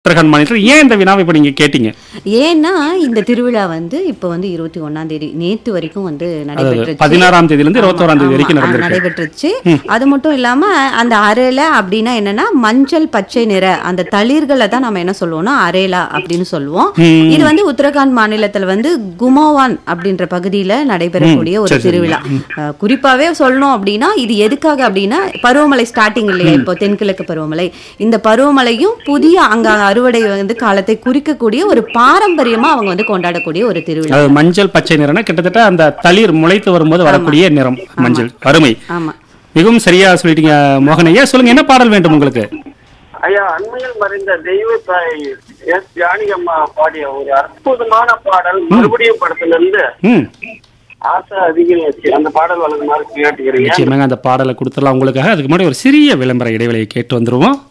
உத்தரகாண்ட் மாநிலத்தில் ஏன் இந்த வினாவை இப்போ நீங்கள் கேட்டீங்க ஏன்னா இந்த திருவிழா வந்து இப்போ வந்து இருபத்தி ஒண்ணாம் தேதி நேத்து வரைக்கும் வந்து நடைபெற்றுச்சு பதினாறாம் தேதியிலிருந்து இருபத்தோராம் தேதி ஆமா, வரைக்கும் ஆ, நடந்திருக்கு நடைபெற்றுச்சு அது மட்டும் இல்லாம அந்த அரேலா அப்படின்னா என்னன்னா மஞ்சள் பச்சை நிற அந்த தளிர்களை தான் நம்ம என்ன சொல்லுவோம்னா அரேலா அப்படின்னு சொல்லுவோம் ம். இது வந்து உத்தரகாண்ட் மாநிலத்துல வந்து குமோவான் அப்படின்ற பகுதியில நடைபெறக்கூடிய ஒரு சரி, சரி. திருவிழா அஹ், குறிப்பாவே சொல்லணும் அப்படின்னா இது எதுக்காக அப்படின்னா பருவமழை ஸ்டார்டிங் இல்லையா இப்போ தென்கிழக்கு பருவமழை இந்த பருவமழையும் புதிய அங்க அறுவடை வந்து காலத்தை குறிக்கக்கூடிய ஒரு பாரம்பரியமா அவங்க வந்து கொண்டாடக்கூடிய ஒரு திருவிழா அது மஞ்சள் பச்சை நிறம்னா கிட்டத்தட்ட அந்த தளிர் முளைத்து வரும்போது வரக்கூடிய நிறம் மஞ்சள் அருமை ஆமா மிகவும் சரியா சொல்லிட்டீங்க மோகனையா சொல்லுங்க என்ன பாடல் வேண்டும் உங்களுக்கு ஐயா அண்மையில் மறைந்த தெய்வ தாய் எஸ் ஜானகம்மா பாடிய ஒரு அற்புதமான பாடல் மறுபடியும் படத்துல இருந்து ம் ஆசை அதிகரிச்சு அந்த பாடல் வழங்குமாறு கேட்டுக்கிறீங்க நிச்சயமாங்க அந்த பாடலை கொடுத்துடலாம் உங்களுக்காக அதுக்கு முன்னாடி ஒரு சிறிய விளம்பர இடைவெளியை கேட்டு வந்துருவோம்